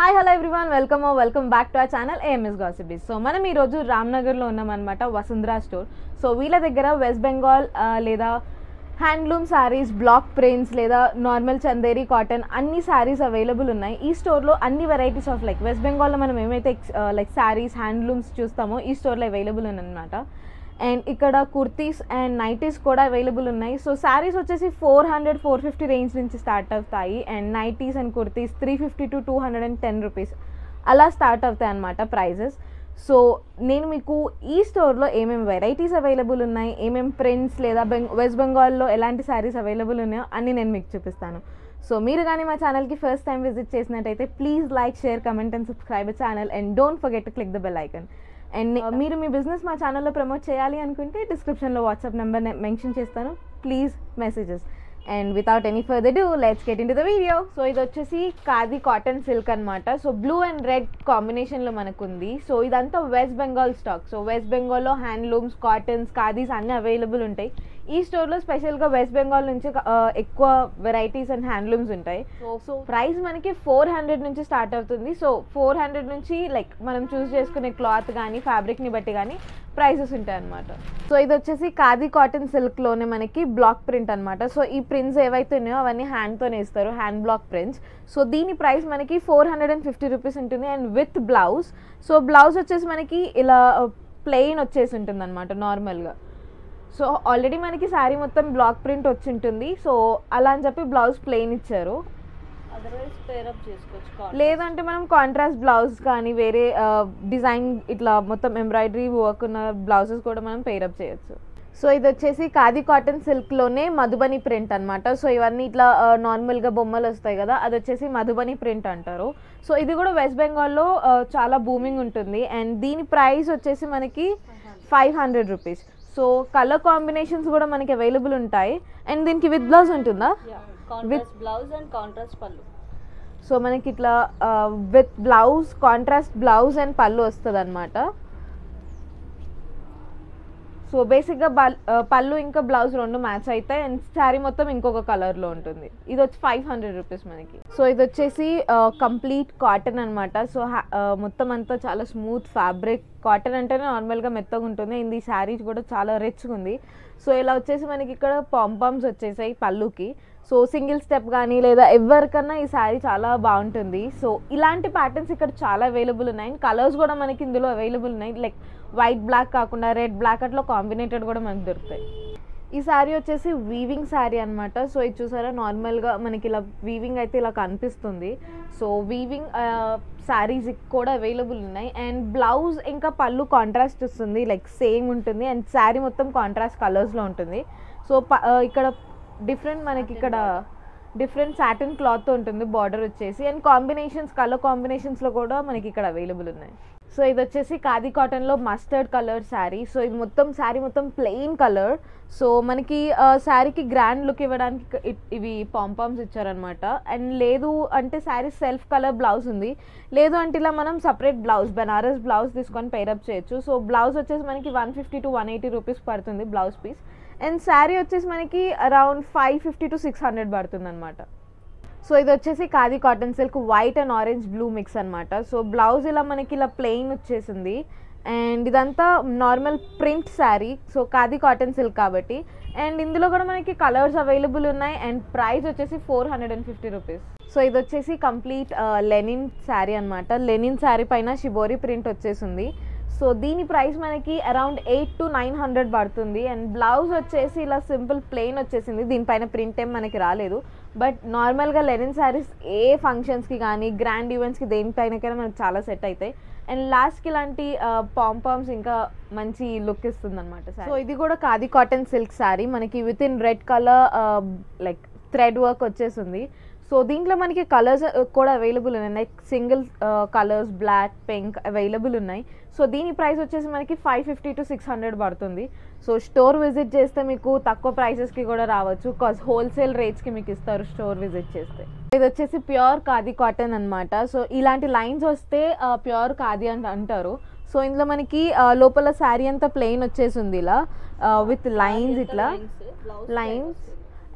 hi hello everyone welcome welcome back to our channel AMS gossipies so మనం ఈరోజు రామ్నగర్లో ఉన్నామన్నమాట వసుంధరా store so వీళ్ళ దగ్గర west Bengal ఆ, లేదా హ్యాండ్లూమ్ శారీస్ బ్లాక్ ప్రింట్స్ లేదా నార్మల్ చందేరి కాటన్ అన్ని శారీస్ అవైలబుల్ ఉన్నాయి ఈ స్టోర్లో అన్ని వెరైటీస్ ఆఫ్ లైక్ వెస్ట్ బెంగాల్లో మనం ఏమైతే లైక్ శారీస్ హ్యాండ్లూమ్స్ చూస్తామో ఈ స్టోర్లో అవైలబుల్ ఉన్నాయన్నమాట అండ్ ఇక్కడ కుర్తీస్ అండ్ నైటీస్ కూడా అవైలబుల్ ఉన్నాయి సో శారీస్ వచ్చేసి four hundred four fifty range నుంచి స్టార్ట్ అవుతాయి and nighties and kurtis three fifty to two hundred and ten rupees అలా స్టార్ట్ అవుతాయి అన్నమాట ప్రైజెస్ సో నేను మీకు ఈ స్టోర్లో ఏమేమి వెరైటీస్ అవైలబుల్ ఉన్నాయి ఏమేమి ప్రింట్స్ లేదా బెంగ్ వెస్ట్ బెంగాల్లో ఎలాంటి శారీస్ అవైలబుల్ ఉన్నాయో అన్నీ నేను మీకు చూపిస్తాను సో మీరు కానీ మా ఛానల్కి ఫస్ట్ టైం విజిట్ చేసినట్టయితే please like share comment and subscribe channel and don't forget to click the bell icon and మీరు మీ బిజినెస్ మా ఛానల్లో ప్రమోట్ చేయాలి అనుకుంటే డిస్క్రిప్షన్లో వాట్సాప్ నెంబర్ మెన్షన్ చేస్తాను please messages and without any further do let's get into the video so ఇది వచ్చేసి ఖాదీ కాటన్ సిల్క్ అనమాట సో బ్లూ అండ్ రెడ్ కాంబినేషన్లో మనకు ఉంది సో ఇదంతా West Bengal stock so west బెంగాల్లో హ్యాండ్లూమ్స్ కాటన్స్ ఖాదీస్ అన్నీ అవైలబుల్ ఉంటాయి ఈ స్టోర్లో స్పెషల్గా వెస్ట్ బెంగాల్ నుంచి ఆ, ఎక్కువ వెరైటీస్ అండ్ హ్యాండ్లూమ్స్ ఉంటాయి సో సో ప్రైస్ మనకి ఫోర్ హండ్రెడ్ నుంచి స్టార్ట్ అవుతుంది సో ఫోర్ హండ్రెడ్ నుంచి లైక్ మనం చూస్ చేసుకునే క్లాత్ కానీ ఫ్యాబ్రిక్ని బట్టి కానీ ప్రైసెస్ ఉంటాయి అనమాట సో ఇది వచ్చేసి ఖాదీ కాటన్ సిల్క్లోనే మనకి బ్లాక్ ప్రింట్ అనమాట సో ఈ ప్రింట్స్ ఏవైతే ఉన్నాయో అవన్నీ హ్యాండ్తోనే ఇస్తారు హ్యాండ్ బ్లాక్ ప్రింట్స్ సో దీని ప్రైస్ మనకి four hundred and fifty rupees ఉంటుంది and with blouse so blouse వచ్చేసి మనకి ఇలా ప్లెయిన్ వచ్చేసి ఉంటుంది అనమాట నార్మల్గా సో ఆల్రెడీ మనకి శారీ మొత్తం బ్లాక్ ప్రింట్ వచ్చి ఉంటుంది సో అలా అని చెప్పి బ్లౌజ్ ప్లెయిన్ ఇచ్చారు అదర్వైజ్ పేరప్ చేసుకోవచ్చు కాటన్ లేదంటే మనం కాంట్రాస్ట్ బ్లౌజ్ కానీ వేరే డిజైన్ ఇట్లా మొత్తం ఎంబ్రాయిడరీ వర్క్ ఉన్న బ్లౌజెస్ కూడా మనం పేరప్ చేయొచ్చు సో ఇది వచ్చేసి ఖాదీ కాటన్ సిల్క్లోనే మధుబని ప్రింట్ అనమాట సో ఇవన్నీ ఇట్లా నార్మల్గా బొమ్మలు వస్తాయి కదా అది వచ్చేసి మధుబని ప్రింట్ అంటారు సో ఇది కూడా వెస్ట్ బెంగాల్లో ఆ, చాలా బూమింగ్ ఉంటుంది అండ్ దీని ప్రైస్ వచ్చేసి మనకి five hundred rupees so colour combinations కూడా మనకి అవైలబుల్ ఉంటాయి అండ్ దీనికి విత్ బ్లౌజ్ ఉంటుందా contrast blouse and contrast pallu so మనకి ఇట్లా with blouse contrast blouse and pallu వస్తుంది అనమాట సో బేసిక్గా బల్ ఆ, పళ్ళు ఇంకా బ్లౌజ్ రెండు మ్యాచ్ అవుతాయి అండ్ శారీ మొత్తం ఇంకొక కలర్లో ఉంటుంది ఇది వచ్చి ఫైవ్ హండ్రెడ్ రూపీస్ మనకి సో ఇది వచ్చేసి కంప్లీట్ కాటన్ అనమాట సో మొత్తం అంతా చాలా స్మూత్ ఫ్యాబ్రిక్ కాటన్ అంటేనే నార్మల్గా మెత్తగా ఉంటుంది అండ్ ఈ శారీ కూడా చాలా రిచ్గా ఉంది సో ఇలా వచ్చేసి మనకి ఇక్కడ పాంపామ్స్ వచ్చేసాయి పళ్ళుకి సో సింగిల్ స్టెప్ కానీ లేదా ఎవరికన్నా ఈ శారీ చాలా బాగుంటుంది సో ఇలాంటి ప్యాటర్న్స్ ఇక్కడ చాలా అవైలబుల్ ఉన్నాయి కలర్స్ కూడా మనకి ఇందులో అవైలబుల్ ఉన్నాయి లైక్ వైట్ బ్లాక్ కాకుండా రెడ్ బ్లాక్ అట్లా కాంబినేటెడ్ కూడా మనకు దొరుకుతాయి ఈ శారీ వచ్చేసి వీవింగ్ శారీ అనమాట సో ఇది చూసారా నార్మల్గా మనకి ఇలా వీవింగ్ అయితే ఇలా కనిపిస్తుంది సో వీవింగ్ శారీస్ కూడా అవైలబుల్ ఉన్నాయి అండ్ బ్లౌజ్ ఇంకా పళ్ళు కాంట్రాస్ట్ వస్తుంది లైక్ సేమ్ ఉంటుంది అండ్ శారీ మొత్తం కాంట్రాస్ట్ కలర్స్లో ఉంటుంది సో ప- ఆ, ఇక్కడ డిఫరెంట్ మనకి ఇక్కడ డిఫరెంట్ సాటిన్ క్లాత్తో ఉంటుంది బార్డర్ వచ్చేసి అండ్ కాంబినేషన్స్ కలర్ కాంబినేషన్స్లో కూడా మనకి ఇక్కడ అవైలబుల్ ఉన్నాయి సో ఇది వచ్చేసి ఖాదీ కాటన్లో మస్టర్డ్ కలర్ శారీ సో ఇది మొత్తం శారీ మొత్తం ప్లెయిన్ కలర్ సో మనకి శారీకి గ్రాండ్ లుక్ ఇవ్వడానికి ఇక- ఇ- ఇవి పాంపామ్స్ ఇచ్చారనమాట అండ్ లేదు అంటే శారీ సెల్ఫ్ కలర్ బ్లౌజ్ ఉంది లేదు అంటే ఇలా మనం సపరేట్ బ్లౌజ్ బనారస్ బ్లౌజ్ తీసుకొని పేరప్ చేయొచ్చు సో బ్లౌజ్ వచ్చేసి మనకి one fifty to one eighty rupees పడుతుంది బ్లౌజ్ పీస్ అండ్ శారీ వచ్చేసి మనకి around five fifty to six hundred పడుతుంది అనమాట సో ఇది వచ్చేసి khadi cotton silk white and orange blue mix అనమాట సో బ్లౌజ్ ఇలా మనకి ఇలా ప్లెయిన్ వచ్చేసింది అండ్ ఇదంతా normal print sari so khadi cotton silk కాబట్టి అండ్ ఇందులో కూడా మనకి కలర్స్ అవైలబుల్ ఉన్నాయి అండ్ ప్రైస్ వచ్చేసి four hundred and fifty rupees so ఇది వచ్చేసి కంప్లీట్ లెనిన్ శారీ అనమాట లెనిన్ శారీ పైన షిబోరి ప్రింట్ వచ్చేసింది సో దీని ప్రైస్ మనకి around eight to nine hundred పడుతుంది అండ్ బ్లౌజ్ వచ్చేసి ఇలా సింపుల్ ప్లెయిన్ వచ్చేసింది దీనిపైన ప్రింట్ ఏం మనకి రాలేదు బట్ నార్మల్గా లెనిన్ శారీస్ ఏ ఫంక్షన్స్కి కానీ గ్రాండ్ ఈవెంట్స్కి దేనిపైనకైనా మనకి చాలా సెట్ అవుతాయి అండ్ లాస్ట్కి ఇలాంటి పాంపామ్స్ ఇంకా మంచి లుక్ ఇస్తుంది అనమాట సో ఇది కూడా ఖాదీ కాటన్ సిల్క్ శారీ మనకి with in red colour like thread work వచ్చేసింది సో దీంట్లో మనకి కలర్స్ కూడా అవైలబుల్ ఉన్నాయి like single colours black pink available ఉన్నాయి సో దీని ప్రైస్ వచ్చేసి మనకి five fifty to six hundred పడుతుంది సో స్టోర్ విజిట్ చేస్తే మీకు తక్కువ ప్రైసెస్కి కూడా రావచ్చు కాజ్ హోల్సేల్ రేట్స్కి మీకు ఇస్తారు స్టోర్ విజిట్ చేస్తే ఇది వచ్చేసి ప్యూర్ ఖాదీ కాటన్ అన్నమాట సో ఇలాంటి లైన్స్ వస్తే ప్యూర్ ఖాదీ అని అంటారు సో ఇందులో మనకి ఆ, లోపల శారీ అంతా ప్లెయిన్ వచ్చేసింది ఇలా విత్ లైన్స్ ఇట్లా లైన్స్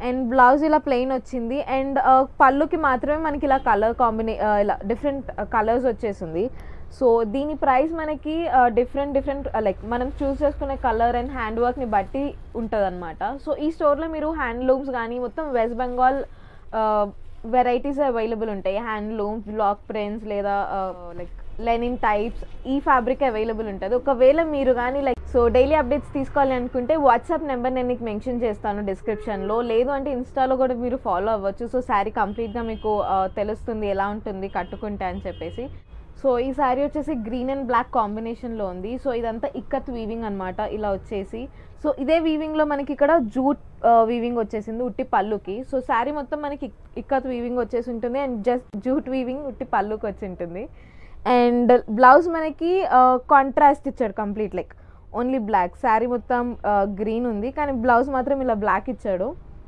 అండ్ బ్లౌజ్ ఇలా ప్లెయిన్ వచ్చింది అండ్ పళ్ళుకి మాత్రమే మనకి ఇలా కలర్ కాంబినే ఇలా డిఫరెంట్ కలర్స్ వచ్చేసింది సో దీని ప్రైస్ మనకి డిఫరెంట్ డిఫరెంట్ లైక్ మనం చూస్ చేసుకునే కలర్ అండ్ హ్యాండ్ వర్క్ని బట్టి ఉంటుంది అనమాట సో ఈ స్టోర్లో మీరు హ్యాండ్లూమ్స్ కానీ మొత్తం వెస్ట్ బెంగాల్ వెరైటీస్ అవైలబుల్ ఉంటాయి హ్యాండ్లూమ్స్ బ్లాక్ ప్రింట్స్ లేదా లైక్ లెనిన్ టైప్స్ ఈ ఫ్యాబ్రిక్ అవైలబుల్ ఉంటుంది ఒకవేళ మీరు కానీ లైక్ సో డైలీ అప్డేట్స్ తీసుకోవాలి అనుకుంటే వాట్సాప్ నెంబర్ నేను మీకు మెన్షన్ చేస్తాను డిస్క్రిప్షన్లో లేదు అంటే ఇన్స్టాలో కూడా మీరు ఫాలో అవ్వచ్చు సో శారీ కంప్లీట్గా మీకు ఆ, తెలుస్తుంది ఎలా ఉంటుంది కట్టుకుంటే అని చెప్పేసి సో ఈ శారీ వచ్చేసి గ్రీన్ అండ్ బ్లాక్ కాంబినేషన్లో ఉంది సో ఇదంతా ఇక్కత్ వీవింగ్ అనమాట ఇలా వచ్చేసి సో ఇదే వీవింగ్లో మనకి ఇక్కడ జూట్ వీవింగ్ వచ్చేసింది ఉట్టి పళ్ళుకి సో శారీ మొత్తం మనకి ఇక్- ఇక్కత్ వీవింగ్ వచ్చేసి ఉంటుంది అండ్ జస్ట్ జూట్ వీవింగ్ ఉట్టి పళ్ళుకి వచ్చి ఉంటుంది అండ్ బ్లౌజ్ మనకి కాంట్రాస్ట్ ఇచ్చాడు complete like only black sari మొత్తం గ్రీన్ ఉంది కానీ బ్లౌజ్ మాత్రం ఇలా బ్లాక్ ఇచ్చాడు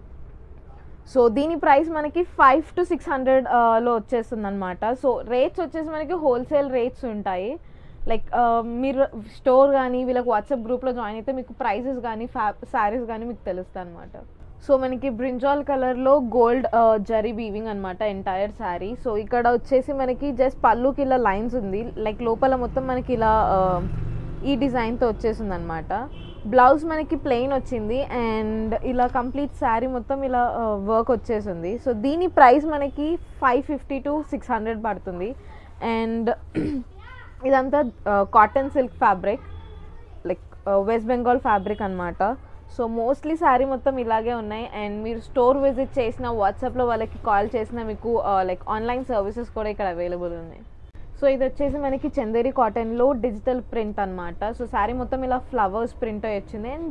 సో దీని ప్రైస్ మనకి ఫైవ్ టు సిక్స్ హండ్రెడ్ లో వచ్చేస్తుంది అనమాట సో రేట్స్ వచ్చేసి మనకి హోల్సేల్ రేట్స్ ఉంటాయి లైక్ మీరు స్టోర్ కానీ వీళ్ళకి వాట్సాప్ గ్రూప్లో జాయిన్ అయితే మీకు ప్రైసెస్ కానీ ఫ్యా శారీస్ కానీ మీకు తెలుస్తాయి అనమాట సో మనకి బ్రింజాల్ కలర్లో గోల్డ్ జరీ వీవింగ్ అనమాట ఎంటైర్ శారీ సో ఇక్కడ వచ్చేసి మనకి జస్ట్ పళ్ళుకి ఇలా లైన్స్ ఉంది లైక్ లోపల మొత్తం మనకి ఇలా ఆ, ఈ డిజైన్తో వచ్చేసింది అనమాట బ్లౌజ్ మనకి ప్లెయిన్ వచ్చింది అండ్ ఇలా కంప్లీట్ శారీ మొత్తం ఇలా వర్క్ వచ్చేసింది సో దీని ప్రైస్ మనకి five fifty to six hundred పడుతుంది అండ్ ఇదంతా cotton silk fabric like West Bengal fabric అనమాట సో మోస్ట్లీ శారీ మొత్తం ఇలాగే ఉన్నాయి అండ్ మీరు స్టోర్ విజిట్ చేసిన వాట్సాప్లో వాళ్ళకి కాల్ చేసిన మీకు లైక్ ఆన్లైన్ సర్వీసెస్ కూడా ఇక్కడ అవైలబుల్ ఉన్నాయి సో ఇది వచ్చేసి మనకి చందేరి కాటన్లో డిజిటల్ ప్రింట్ అన్నమాట సో శారీ మొత్తం ఇలా ఫ్లవర్స్ ప్రింట్ వచ్చింది అండ్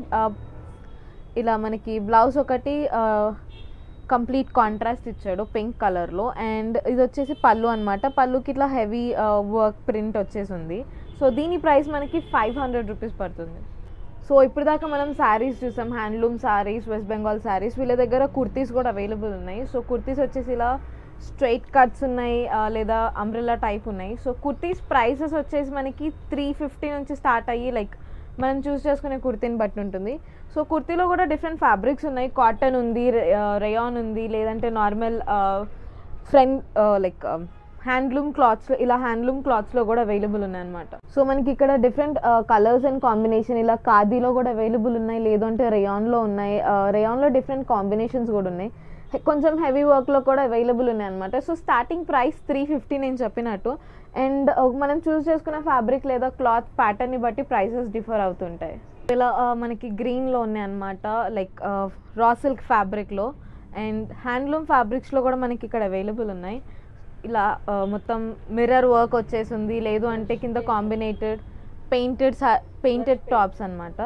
ఇలా మనకి బ్లౌజ్ ఒకటి కంప్లీట్ కాంట్రాస్ట్ ఇచ్చాడు పింక్ కలర్లో అండ్ ఇది వచ్చేసి పళ్ళు అనమాట పళ్ళుకి ఇట్లా హెవీ వర్క్ ప్రింట్ వచ్చేసి ఉంది సో దీని ప్రైస్ మనకి ఫైవ్ హండ్రెడ్ రూపీస్ పడుతుంది సో ఇప్పుడు దాకా మనం శారీస్ చూసాం హ్యాండ్లూమ్ శారీస్ వెస్ట్ బెంగాల్ శారీస్ వీళ్ళ దగ్గర కుర్తీస్ కూడా అవైలబుల్ ఉన్నాయి సో కుర్తీస్ వచ్చేసి ఇలా స్ట్రైట్ కట్స్ ఉన్నాయి ఆ, లేదా అంబ్రెల్లా టైప్ ఉన్నాయి సో కుర్తీస్ ప్రైసెస్ వచ్చేసి మనకి త్రీ ఫిఫ్టీ నుంచి స్టార్ట్ అయ్యి లైక్ మనం చూస్ చేసుకునే కుర్తీని బట్టి ఉంటుంది సో కుర్తీలో కూడా డిఫరెంట్ ఫ్యాబ్రిక్స్ ఉన్నాయి కాటన్ ఉంది రేయాన్ ఉంది లేదంటే నార్మల్ ఫ్రెండ్ లైక్ హ్యాండ్లూమ్ క్లాత్స్లో ఇలా హ్యాండ్లూమ్ క్లాత్స్లో కూడా అవైలబుల్ ఉన్నాయి అనమాట సో మనకి ఇక్కడ డిఫరెంట్ కలర్స్ అండ్ కాంబినేషన్ ఇలా ఖాదీలో కూడా అవైలబుల్ ఉన్నాయి లేదంటే రేయాన్లో ఉన్నాయి రేయాన్లో డిఫరెంట్ కాంబినేషన్స్ కూడా ఉన్నాయి హె- కొంచెం హెవీ వర్క్లో కూడా అవైలబుల్ ఉన్నాయి అనమాట so starting price three fifty నేను చెప్పినట్టు అండ్ మనం చూస్ చేసుకున్న ఫ్యాబ్రిక్ లేదా క్లాత్ ప్యాటర్న్ని బట్టి ప్రైసెస్ డిఫర్ అవుతుంటాయి ఇలా ఆ, మనకి గ్రీన్లో ఉన్నాయి అనమాట లైక్ రా సిల్క్ ఫ్యాబ్రిక్లో అండ్ హ్యాండ్లూమ్ ఫ్యాబ్రిక్స్లో కూడా మనకి ఇక్కడ అవైలబుల్ ఉన్నాయి ఇలా ఆ, మొత్తం మిర్రర్ వర్క్ వచ్చేసింది లేదు అంటే కింద కాంబినేటెడ్ పెయింటెడ్ పెయింటెడ్ టాప్స్ అన్నమాట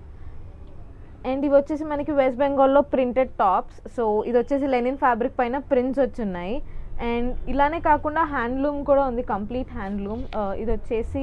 అండ్ ఇవి వచ్చేసి మనకి వెస్ట్ బెంగాల్లో ప్రింటెడ్ టాప్స్ సో ఇది వచ్చేసి లెనిన్ ఫ్యాబ్రిక్ పైన ప్రింట్స్ వచ్చి ఉన్నాయి అండ్ ఇలానే కాకుండా హ్యాండ్లూమ్ కూడా ఉంది కంప్లీట్ హ్యాండ్లూమ్ ఇది వచ్చేసి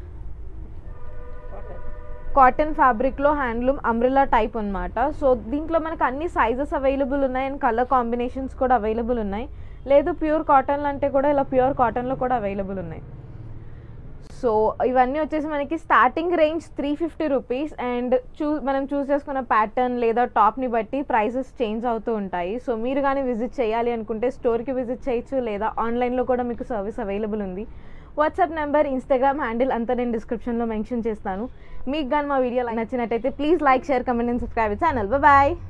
కాటన్ ఫ్యాబ్రిక్లో హ్యాండ్లూమ్ అంబ్రెల్లా టైప్ అన్నమాట సో దీంట్లో మనకు అన్ని సైజెస్ అవైలబుల్ ఉన్నాయి అండ్ కలర్ కాంబినేషన్స్ కూడా అవైలబుల్ ఉన్నాయి లేదు ప్యూర్ కాటన్లు అంటే కూడా ఇలా ప్యూర్ కాటన్లో కూడా అవైలబుల్ ఉన్నాయి సో ఇవన్నీ వచ్చేసి మనకి starting range three fifty rupees and చూ మనం చూస్ చేసుకున్న ప్యాటర్న్ లేదా టాప్ని బట్టి ప్రైసెస్ చేంజ్ అవుతూ ఉంటాయి సో మీరు కానీ విజిట్ చేయాలి అనుకుంటే స్టోర్కి విజిట్ చేయొచ్చు లేదా ఆన్లైన్లో కూడా మీకు సర్వీస్ అవైలబుల్ ఉంది వాట్సాప్ నెంబర్ ఇన్స్టాగ్రామ్ హ్యాండిల్ అంతా నేను డిస్క్రిప్షన్లో మెన్షన్ చేస్తాను మీకు కానీ మా వీడియో నచ్చినట్టయితే please like share comment and subscribe channel bye